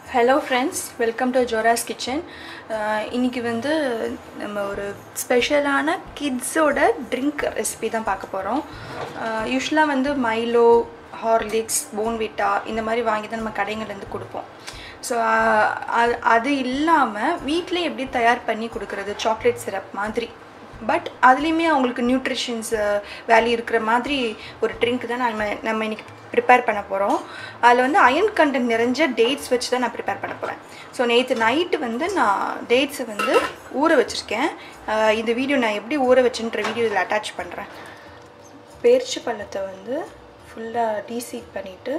hello friends welcome to Zora's kitchen இன்றைக்கி வந்து நம்ம ஒரு ஸ்பெஷலான கிட்ஸோட ட்ரிங்க் ரெசிபி தான் பார்க்க போகிறோம் யூஸ்வலாக வந்து மைலோ ஹார்லிக்ஸ் போன்விட்டா இந்த மாதிரி வாங்கி தான் நம்ம கடைங்கள்லேருந்து கொடுப்போம் ஸோ அது இல்லாமல் வீட்டிலே எப்படி தயார் பண்ணி கொடுக்குறது சாக்லேட் சிரப் மாதிரி பட் அதுலேயுமே அவங்களுக்கு நியூட்ரிஷன்ஸ் வேல்யூ இருக்கிற மாதிரி ஒரு ட்ரிங்க் தான் நம்ம நம்ம இன்றைக்கி ப்ரிப்பேர் பண்ண போகிறோம் அதில் வந்து அயன் கண்டென்ட் நிறைஞ்ச டேட்ஸ் வச்சு தான் நான் ப்ரிப்பேர் பண்ண போகிறேன் ஸோ நேற்று நைட்டு வந்து நான் டேட்ஸை வந்து ஊற வச்சுருக்கேன் இந்த வீடியோ நான் எப்படி ஊற வச்சுன்ற வீடியோ இதில் அட்டாச் பண்ணுறேன் பேர்ச்சி பழத்தை வந்து ஃபுல்லாக டீசீட் பண்ணிவிட்டு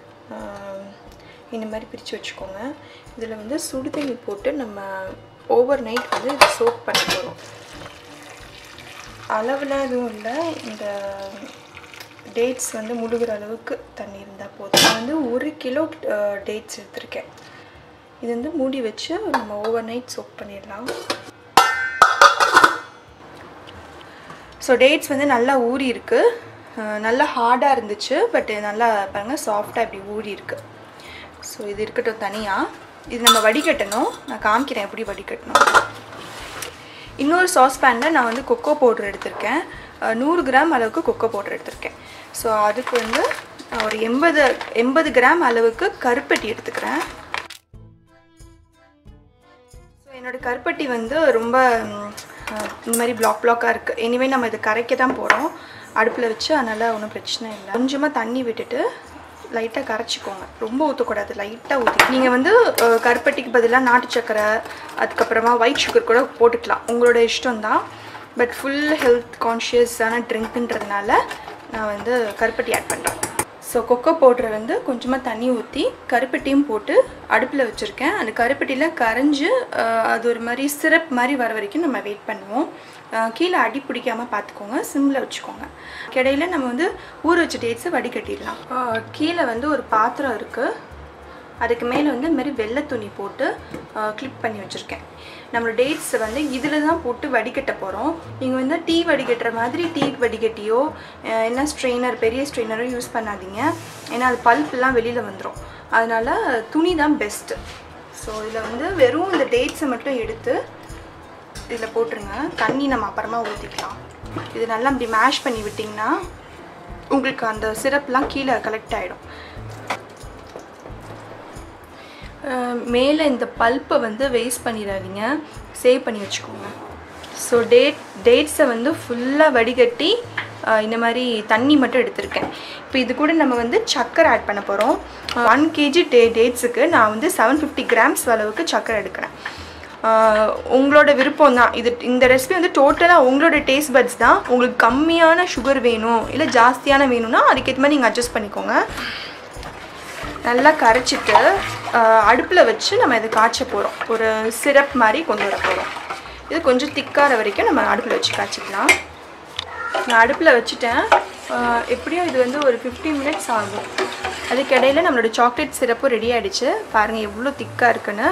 இந்த மாதிரி பிரித்து வச்சுக்கோங்க இதில் வந்து சுடு தண்ணி போட்டு நம்ம ஓவர் நைட் வந்து இதை சோப் பண்ண போகிறோம் அளவுலாம் எதுவும் இல்லை இந்த டேட்ஸ் வந்து முழுகிற அளவுக்கு தண்ணி இருந்தால் போதும் நான் வந்து ஒரு கிலோ டேட்ஸ் எடுத்திருக்கேன் இது வந்து மூடி வச்சு நம்ம ஓவர் நைட் சோப் பண்ணிடலாம் ஸோ டேட்ஸ் வந்து நல்லா ஊறி இருக்கு நல்லா ஹார்டாக இருந்துச்சு பட் நல்லா பாருங்கள் சாஃப்டாக இப்படி ஊறி இருக்கு ஸோ இது இருக்கட்டும் தனியாக இது நம்ம வடிகட்டணும் நான் காமிக்கிறேன் எப்படி வடிகட்டணும் இன்னொரு சாஸ்பேனில் நான் வந்து கொக்கோ பவுட்ரு எடுத்திருக்கேன் நூறு கிராம் அளவுக்கு கொக்கோ பவுட்ரு எடுத்திருக்கேன் ஸோ அதுக்கு வந்து நான் ஒரு எண்பது எண்பது கிராம் அளவுக்கு கருப்பட்டி எடுத்துக்கிறேன் ஸோ என்னோடய கருப்பட்டி வந்து ரொம்ப இந்த மாதிரி பிளாக் பிளாக்காக இருக்குது எனிவே நம்ம இதை கரைக்க தான் போகிறோம் அடுப்பில் வச்சு அதனால் ஒன்றும் பிரச்சனை இல்லை கொஞ்சமாக தண்ணி விட்டுட்டு லைட்டாக கரைச்சிக்கோங்க ரொம்ப ஊற்றக்கூடாது லைட்டாக ஊற்றி நீங்கள் வந்து கருப்பட்டிக்கு பதிலாக நாட்டு சக்கரை அதுக்கப்புறமா ஒயிட் சுகர் கூட போட்டுக்கலாம் உங்களோட இஷ்டம் தான் பட் ஃபுல் ஹெல்த் கான்ஷியஸான ட்ரிங்க்குன்றதுனால நான் வந்து கருப்பட்டி ஆட் பண்ணுறேன் ஸோ கொக்கோ பவுட்ரை வந்து கொஞ்சமாக தண்ணி ஊற்றி கருப்பட்டியும் போட்டு அடுப்பில் வச்சுருக்கேன் அந்த கருப்பட்டியில் கரைஞ்சி அது ஒரு மாதிரி சிரப் மாதிரி வர வரைக்கும் நம்ம வெயிட் பண்ணுவோம் கீழே அடி பிடிக்காமல் பார்த்துக்கோங்க சிம்மில் வச்சுக்கோங்க கிடையில நம்ம வந்து ஊற வச்ச டேட்ஸை வடிகட்டிடலாம் கீழே வந்து ஒரு பாத்திரம் இருக்குது அதுக்கு மேலே வந்து இந்த மாதிரி வெள்ளை துணி போட்டு கிளிப் பண்ணி வச்சுருக்கேன் நம்மளோட டேட்ஸை வந்து இதில் தான் போட்டு வடிகட்ட போகிறோம் நீங்கள் வந்து டீ வடிகட்டுற மாதிரி டீ வடிகட்டியோ என்ன ஸ்ட்ரெயினர் பெரிய ஸ்ட்ரெயினரோ யூஸ் பண்ணாதீங்க ஏன்னா அது பல்ப்லாம் வெளியில் வந்துடும் அதனால் துணி தான் பெஸ்ட்டு ஸோ இதில் வந்து வெறும் இந்த டேட்ஸை மட்டும் எடுத்து இதில் போட்டுருங்க தண்ணி நம்ம அப்புறமா ஊற்றிக்கலாம் இது நல்லா அப்படி மேஷ் பண்ணி விட்டிங்கன்னா உங்களுக்கு அந்த சிரப்லாம் கீழே கலெக்ட் ஆகிடும் மேலே இந்த பல்ப்பை வந்து வேஸ்ட் பண்ணிடாதீங்க சேவ் பண்ணி வச்சுக்கோங்க ஸோ டேட் டேட்ஸை வந்து ஃபுல்லாக வடிகட்டி இந்த மாதிரி தண்ணி மட்டும் எடுத்திருக்கேன் இப்போ இது கூட நம்ம வந்து சக்கரை ஆட் பண்ண போகிறோம் ஒன் கேஜி டே டேட்ஸுக்கு நான் வந்து செவன் ஃபிஃப்டி கிராம்ஸ் அளவுக்கு சக்கரை எடுக்கிறேன் உங்களோட விருப்பம் தான் இது இந்த ரெசிபி வந்து டோட்டலாக உங்களோட டேஸ்ட் பட்ஸ் தான் உங்களுக்கு கம்மியான சுகர் வேணும் இல்லை ஜாஸ்தியான வேணும்னா அதுக்கேற்ற மாதிரி நீங்கள் அட்ஜஸ்ட் பண்ணிக்கோங்க நல்லா கரைச்சிட்டு அடுப்பில் வச்சு நம்ம இதை காய்ச்ச போகிறோம் ஒரு சிரப் மாதிரி கொண்டு வர போகிறோம் இது கொஞ்சம் திக்கார வரைக்கும் நம்ம அடுப்பில் வச்சு காய்ச்சிக்கலாம் நான் அடுப்பில் வச்சுட்டேன் எப்படியும் இது வந்து ஒரு ஃபிஃப்டி மினிட்ஸ் ஆகும் அதுக்கிடையில் நம்மளோட சாக்லேட் சிரப்பும் ரெடி ஆகிடுச்சு பாருங்கள் எவ்வளோ திக்காக இருக்குன்னு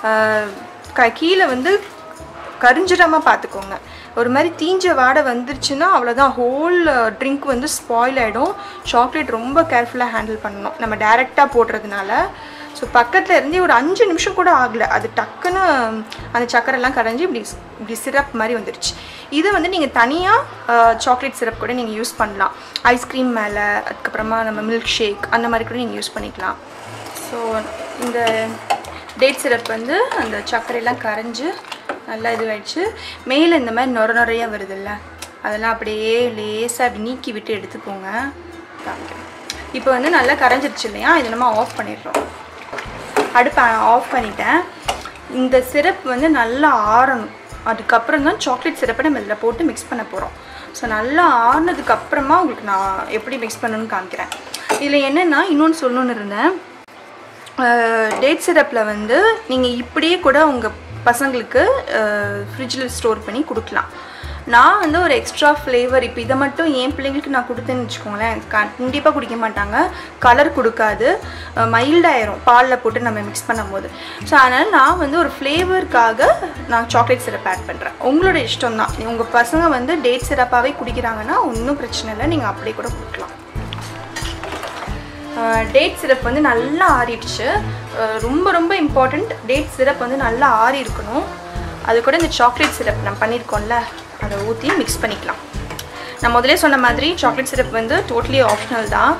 க கீழே வந்து கரிஞ்சிடாமல் பார்த்துக்கோங்க ஒரு மாதிரி தீஞ்ச வாடை வந்துருச்சுன்னா அவ்வளோதான் ஹோல் ட்ரிங்க் வந்து ஸ்பாயில் ஆகிடும் சாக்லேட் ரொம்ப கேர்ஃபுல்லாக ஹேண்டில் பண்ணணும் நம்ம டைரெக்டாக போடுறதுனால ஸோ பக்கத்தில் இருந்தே ஒரு அஞ்சு நிமிஷம் கூட ஆகலை அது டக்குன்னு அந்த சக்கரெல்லாம் கரைஞ்சி இப்படி இப்படி சிரப் மாதிரி வந்துருச்சு இதை வந்து நீங்கள் தனியாக சாக்லேட் சிரப் கூட நீங்கள் யூஸ் பண்ணலாம் ஐஸ்கிரீம் மேலே அதுக்கப்புறமா நம்ம மில்க் ஷேக் அந்த மாதிரி கூட நீங்கள் யூஸ் பண்ணிக்கலாம் ஸோ இந்த டேட் சிரப் வந்து அந்த சர்க்கரையெல்லாம் கரைஞ்சி நல்லா இதுவாகிடுச்சு மேலே இந்த மாதிரி நொர நுறையாக வருதுல்ல அதெல்லாம் அப்படியே லேசாக அப்படி நீக்கி விட்டு எடுத்துக்கோங்க இப்போ வந்து நல்லா கரைஞ்சிருச்சு இல்லையா இதை நம்ம ஆஃப் பண்ணிடுறோம் அடுப்பை ஆஃப் பண்ணிட்டேன் இந்த சிரப் வந்து நல்லா ஆறணும் அதுக்கப்புறம் தான் சாக்லேட் சிரப்பை நம்ம இதில் போட்டு மிக்ஸ் பண்ண போகிறோம் ஸோ நல்லா ஆறுனதுக்கப்புறமா உங்களுக்கு நான் எப்படி மிக்ஸ் பண்ணணும்னு காமிக்கிறேன் இதில் என்னென்னா இன்னொன்று சொல்லணுன்னு இருந்தேன் டேட் சிரப்பில் வந்து நீங்கள் இப்படியே கூட உங்கள் பசங்களுக்கு ஃப்ரிட்ஜில் ஸ்டோர் பண்ணி கொடுக்கலாம் நான் வந்து ஒரு எக்ஸ்ட்ரா ஃப்ளேவர் இப்போ இதை மட்டும் என் பிள்ளைங்களுக்கு நான் கொடுத்தேன்னு வச்சுக்கோங்களேன் கண்டிப்பாக குடிக்க மாட்டாங்க கலர் கொடுக்காது மைல்டாயிரும் பாலில் போட்டு நம்ம மிக்ஸ் பண்ணும்போது ஸோ அதனால் நான் வந்து ஒரு ஃப்ளேவருக்காக நான் சாக்லேட் சிரப் ஆட் பண்ணுறேன் உங்களோட இஷ்டம் தான் உங்கள் பசங்க வந்து டேட் சிரப்பாகவே குடிக்கிறாங்கன்னா ஒன்றும் பிரச்சனை இல்லை நீங்கள் அப்படியே கூட கொடுக்கலாம் டேட் சிரப் வந்து நல்லா ஆறிடுச்சு அஹ் ரொம்ப ரொம்ப இம்பார்ட்டண்ட் டேட் சிரப் வந்து நல்லா ஆறி இருக்கணும் அது கூட இந்த சாக்லேட் சிரப் நம்ம பண்ணியிருக்கோம்ல அதை ஊற்றி மிக்ஸ் பண்ணிக்கலாம் நான் முதலே சொன்ன மாதிரி சாக்லேட் சிரப் வந்து டோட்டலி ஆப்ஷனல் தான்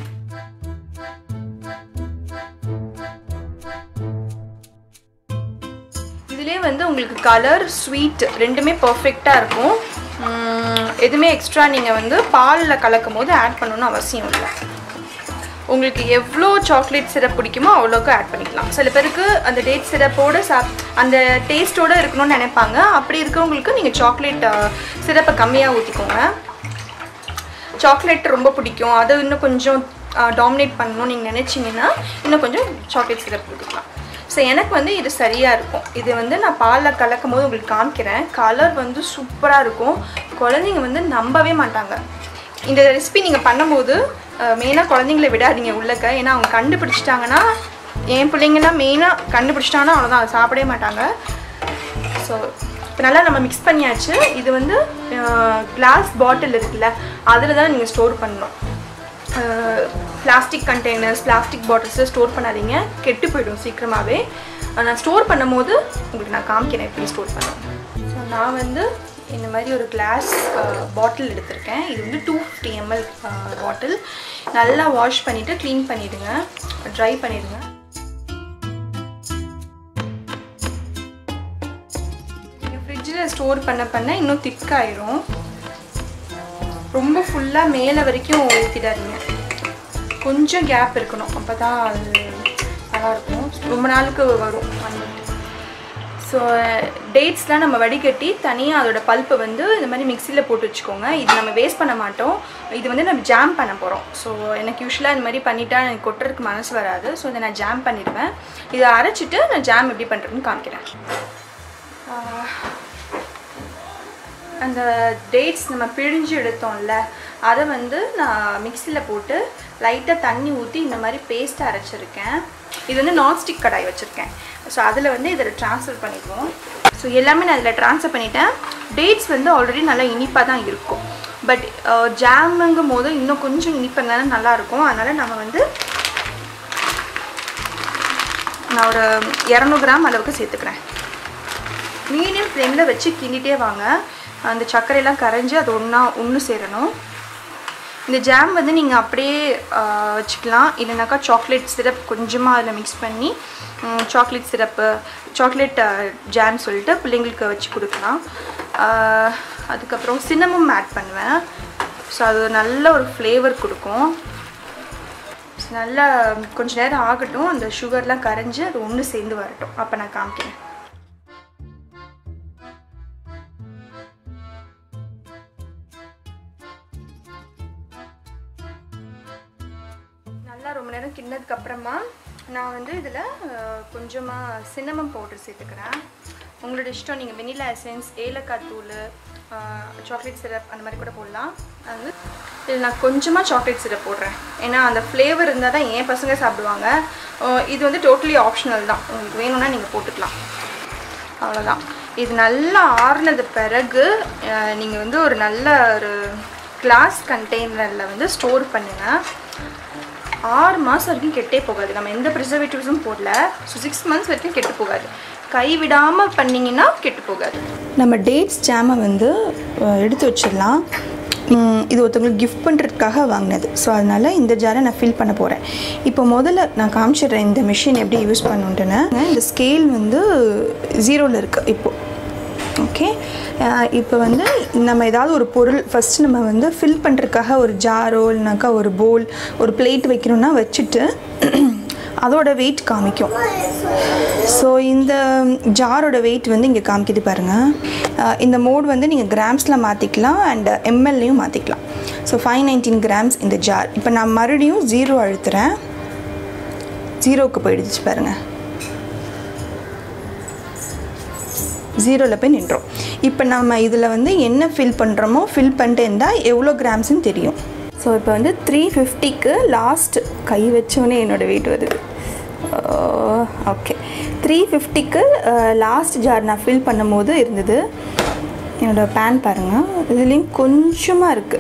இதுலேயே வந்து உங்களுக்கு கலர் ஸ்வீட் ரெண்டுமே பர்ஃபெக்டாக இருக்கும் உம், எதுவுமே எக்ஸ்ட்ரா நீங்கள் வந்து பாலில் கலக்கும் போது ஆட் பண்ணணும்னு அவசியம் இல்லை உங்களுக்கு எவ்வளோ சாக்லேட் சிரப் பிடிக்குமோ அவ்வளோக்கு ஆட் பண்ணிக்கலாம் சில பேருக்கு அந்த டேட் சிரப்போட சாப் அந்த டேஸ்ட்டோடு இருக்கணும்னு நினைப்பாங்க அப்படி இருக்கவங்களுக்கு நீங்கள் சாக்லேட் சிரப்பை கம்மியாக ஊற்றிக்கோங்க சாக்லேட் ரொம்ப பிடிக்கும் அதை இன்னும் கொஞ்சம் டாமினேட் பண்ணணும்னு நீங்கள் நினச்சிங்கன்னா இன்னும் கொஞ்சம் சாக்லேட் சிரப் ஊற்றிக்கலாம் ஸோ எனக்கு வந்து இது சரியாக இருக்கும் இது வந்து நான் பாலில் கலக்கும் போது உங்களுக்கு காமிக்கிறேன் கலர் வந்து சூப்பராக இருக்கும் குழந்தைங்க வந்து நம்பவே மாட்டாங்க இந்த ரெசிபி நீங்கள் பண்ணும்போது மெயினாக குழந்தைங்கள விடாதீங்க உள்ளக்க ஏன்னா அவங்க கண்டுபிடிச்சிட்டாங்கன்னா என் பிள்ளைங்கலாம் மெயினாக கண்டுபிடிச்சிட்டாங்கன்னா அவ்வளோதான் அதை சாப்பிடவே மாட்டாங்க ஸோ இப்போ நல்லா நம்ம மிக்ஸ் பண்ணியாச்சு இது வந்து கிளாஸ் பாட்டில் இருக்குல்ல அதில் தான் நீங்கள் ஸ்டோர் பண்ணணும் பிளாஸ்டிக் கண்டெய்னர்ஸ் பிளாஸ்டிக் பாட்டில்ஸில் ஸ்டோர் பண்ணாதீங்க கெட்டு போயிடும் சீக்கிரமாகவே நான் ஸ்டோர் பண்ணும்போது உங்களுக்கு நான் காமிக்கிறேன் எப்படி ஸ்டோர் பண்ணுவேன் ஸோ நான் வந்து இந்த மாதிரி ஒரு கிளாஸ் பாட்டில் எடுத்திருக்கேன் இது வந்து டூ ஃபிஃப்டி எம்எல் பாட்டில் நல்லா வாஷ் பண்ணிவிட்டு க்ளீன் பண்ணிவிடுங்க ட்ரை பண்ணிவிடுங்க ஃப்ரிட்ஜில் ஸ்டோர் பண்ண பண்ண இன்னும் திக்காயிரும் ரொம்ப ஃபுல்லாக மேலே வரைக்கும் ஊற்றிடாதீங்க கொஞ்சம் கேப் இருக்கணும் அப்போ தான் அது நல்லாயிருக்கும் ரொம்ப நாளுக்கு வரும் ஸோ டேட்ஸ்லாம் நம்ம வடிகட்டி தனியாக அதோட பல்ப்பை வந்து இந்த மாதிரி மிக்சியில் போட்டு வச்சுக்கோங்க இது நம்ம வேஸ்ட் பண்ண மாட்டோம் இது வந்து நம்ம ஜாம் பண்ண போகிறோம் ஸோ எனக்கு யூஸ்வலாக இந்த மாதிரி பண்ணிட்டா எனக்கு கொட்டுறதுக்கு மனசு வராது ஸோ இதை நான் ஜாம் பண்ணிடுவேன் இதை அரைச்சிட்டு நான் ஜாம் எப்படி பண்ணுறதுன்னு காமிக்கிறேன் ஆஹ், அந்த டேட்ஸ் நம்ம பிழிஞ்சு எடுத்தோம்ல அதை வந்து நான் மிக்சியில் போட்டு லைட்டாக தண்ணி ஊற்றி இந்த மாதிரி பேஸ்ட் அரைச்சிருக்கேன் இது வந்து நான்ஸ்டிக் கடாய் வச்சுருக்கேன் ஸோ அதில் வந்து இதில் ட்ரான்ஸ்ஃபர் பண்ணிக்குவோம் ஸோ எல்லாமே நான் இதில் ட்ரான்ஸ்ஃபர் பண்ணிட்டேன் டேட்ஸ் வந்து ஆல்ரெடி நல்லா இனிப்பாக தான் இருக்கும் பட் ஜாமுங்கும் போது இன்னும் கொஞ்சம் இனிப்பாக நல்லாயிருக்கும் அதனால் நம்ம வந்து நான் ஒரு இரநூறு கிராம் அளவுக்கு சேர்த்துக்கிறேன் மீடியம் ஃப்ளேமில் வச்சு கிண்டிகிட்டே வாங்க அந்த சர்க்கரையெல்லாம் கரைஞ்சி அது ஒன்றா ஒன்று சேரணும் இந்த ஜாம் வந்து நீங்கள் அப்படியே ஆஹ், வச்சுக்கலாம் இல்லைனாக்கா சாக்லேட் சிரப் கொஞ்சமாக அதில் மிக்ஸ் பண்ணி சாக்லேட் சிரப்பு சாக்லேட் ஜாம் சொல்லிட்டு பிள்ளைங்களுக்கு வச்சு கொடுக்கலாம் ஆஹ், அதுக்கப்புறம் சின்னமும் ஆட் பண்ணுவேன் ஸோ அது ஒரு நல்ல ஒரு ஃப்ளேவர் கொடுக்கும் So, நல்லா கொஞ்ச நேரம் ஆகட்டும் அந்த சுகர்லாம் கரைஞ்சி அது ஒன்று சேர்ந்து வரட்டும் அப்போ நான் காமிக்கிறேன் நல்லா ரொம்ப நேரம் கிண்ணதுக்கு அப்புறமா நான் வந்து இதில் கொஞ்சமாக சின்னமம் பவுடர் சேர்த்துக்கிறேன் உங்களோட இஷ்டம் நீங்கள் வெனிலா எசன்ஸ் ஏலக்காய் தூள் சாக்லேட் சிரப் அந்த மாதிரி கூட போடலாம் அது வந்து இதில் நான் கொஞ்சமாக சாக்லேட் சிரப் போடுறேன் ஏன்னா அந்த ஃப்ளேவர் இருந்தால் தான் என் பசங்க சாப்பிடுவாங்க அஹ் இது வந்து டோட்டலி ஆப்ஷனல் தான் உங்களுக்கு வேணும்னா நீங்கள் போட்டுக்கலாம் அவ்வளோதான் இது நல்லா ஆறுனது பிறகு நீங்கள் வந்து ஒரு நல்ல ஒரு கிளாஸ் கண்டெய்னரில் வந்து ஸ்டோர் பண்ணுங்கள் ஆறு மாதம் வரைக்கும் கெட்டே போகாது நம்ம எந்த ப்ரிசர்வேட்டிவ்ஸும் போடல ஸோ சிக்ஸ் மந்த்ஸ் வரைக்கும் கெட்டு போகாது கை விடாமல் பண்ணிங்கன்னா கெட்டு போகாது நம்ம டேட்ஸ் ஜாமை வந்து அஹ், எடுத்து வச்சிடலாம் உம், இது ஒருத்தவங்களுக்கு கிஃப்ட் பண்ணுறதுக்காக வாங்கினது ஸோ அதனால் இந்த ஜாரை நான் ஃபில் பண்ண போகிறேன் இப்போ முதல்ல நான் காமிச்சிடுறேன் இந்த மிஷின் எப்படி யூஸ் பண்ணுன்ட்டுன்னு இந்த ஸ்கேல் வந்து ஜீரோவில் இருக்குது இப்போது ஓகே இப்போ வந்து நம்ம ஏதாவது ஒரு பொருள் ஃபஸ்ட்டு நம்ம வந்து ஃபில் பண்ணுறதுக்காக ஒரு ஜாரோ இல்லைனாக்கா ஒரு போல் ஒரு பிளேட் வைக்கணும்னா வச்சுட்டு அதோட வெயிட் காமிக்கும் ஸோ இந்த ஜாரோட வெயிட் வந்து இங்கே காமிக்குது பாருங்கள் அஹ் இந்த மோட் வந்து நீங்கள் கிராம்ஸில் மாற்றிக்கலாம் அண்ட் எம்எல்லையும் மாற்றிக்கலாம் ஸோ ஃபைவ் நைன்டீன் கிராம்ஸ் இந்த ஜார் இப்போ நான் மறுபடியும் ஜீரோ அழுத்துறேன் ஜீரோவுக்கு போயிடுச்சு பாருங்கள் ஜீரோவில் போய் நின்றோம் இப்போ நம்ம இதில் வந்து என்ன ஃபில் பண்ணுறோமோ ஃபில் பண்ணிட்டு இருந்தால் எவ்வளோ கிராம்ஸ்னு தெரியும் ஸோ இப்போ வந்து த்ரீ ஃபிஃப்டிக்கு லாஸ்ட் கை வச்சோன்னே என்னோடய வெயிட் வருது ஓகே த்ரீ ஃபிஃப்டிக்கு லாஸ்ட் ஜார் நான் ஃபில் பண்ணும்போது இருந்தது என்னோடய பேன் பாருங்கள் இதுலேயும் கொஞ்சமாக இருக்குது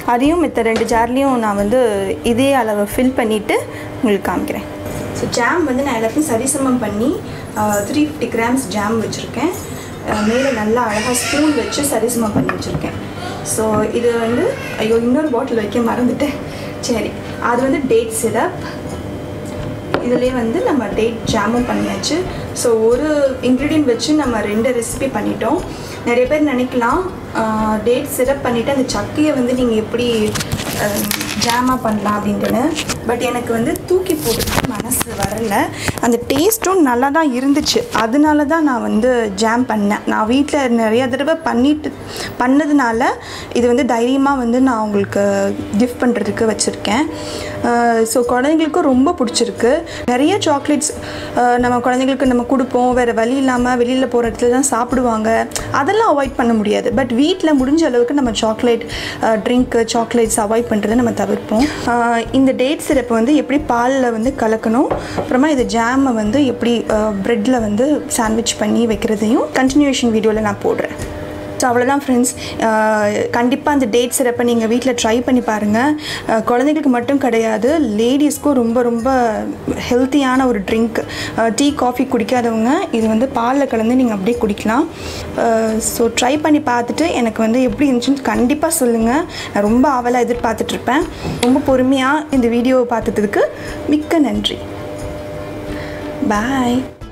அதையும் மித்த ரெண்டு ஜார்லேயும் நான் வந்து இதே அளவை ஃபில் பண்ணிவிட்டு உங்களுக்கு காமிக்கிறேன் ஸோ ஜாம் வந்து நான் எல்லாத்தையும் சரிசமம் பண்ணி த்ரீ ஃபிஃப்டி கிராம்ஸ் ஜாம் வச்சுருக்கேன் மேலே நல்லா அழகாக ஸ்பூன் வச்சு சரிசமம் பண்ணி வச்சுருக்கேன் ஸோ இது வந்து ஐயோ இன்னொரு பாட்டில் வைக்க மறந்துட்டேன் சரி அது வந்து டேட் சிரப் இதுலேயே வந்து நம்ம டேட் ஜாமும் பண்ணியாச்சு ஸோ ஒரு இன்க்ரீடியன்ட் வச்சு நம்ம ரெண்டு ரெசிபி பண்ணிட்டோம் நிறைய பேர் நினைக்கலாம் டேட் சிரப் பண்ணிவிட்டு அந்த சக்கையை வந்து நீங்கள் எப்படி ஜாமாக பண்ணலாம் அப்படின்ட்டுன்னு பட் எனக்கு வந்து தூக்கி போடுறதுக்கு மனசு வரல அந்த டேஸ்ட்டும் நல்லா தான் இருந்துச்சு அதனால தான் நான் வந்து ஜாம் பண்ணேன் நான் வீட்டில் நிறைய தடவை பண்ணிட்டு பண்ணதுனால இது வந்து தைரியமாக வந்து நான் உங்களுக்கு கிஃப்ட் பண்ணுறதுக்கு வச்சுருக்கேன் ஸோ குழந்தைங்களுக்கும் ரொம்ப பிடிச்சிருக்கு நிறைய சாக்லேட்ஸ் நம்ம குழந்தைங்களுக்கு நம்ம கொடுப்போம் வேறு வழி இல்லாமல் வெளியில் போகிற இடத்துல தான் சாப்பிடுவாங்க அதெல்லாம் அவாய்ட் பண்ண முடியாது பட் வீட்டில் முடிஞ்ச அளவுக்கு நம்ம சாக்லேட் ட்ரிங்க்கு சாக்லேட்ஸ் அவாய்ட் பண்ணுறதை நம்ம தவிர்ப்போம் ஆஹ் இந்த டேட் சிரப்பை வந்து எப்படி பாலில் வந்து கலக்கணும் அப்புறமா இது ஜாமை வந்து எப்படி ப்ரெட்டில் வந்து சாண்ட்விச் பண்ணி வைக்கிறதையும் கண்டினியூஷன் வீடியோவில் நான் போடுறேன் ஸோ அவ்வளோதான் ஃப்ரெண்ட்ஸ் கண்டிப்பாக அந்த டேட் சிரப்பை நீங்கள் வீட்டில் ட்ரை பண்ணி பாருங்கள் குழந்தைங்களுக்கு மட்டும் கிடையாது லேடிஸ்க்கும் ரொம்ப ரொம்ப ஹெல்த்தியான ஒரு ட்ரிங்க் டீ காஃபி குடிக்காதவங்க இது வந்து பாலில் கலந்து நீங்கள் அப்படியே குடிக்கலாம் ஸோ ட்ரை பண்ணி பார்த்துட்டு எனக்கு வந்து எப்படி இருந்துச்சுன்னு கண்டிப்பாக சொல்லுங்கள் நான் ரொம்ப ஆவலாக எதிர்பார்த்துட்ருப்பேன் ரொம்ப பொறுமையாக இந்த வீடியோவை பார்த்ததுக்கு மிக்க நன்றி பாய்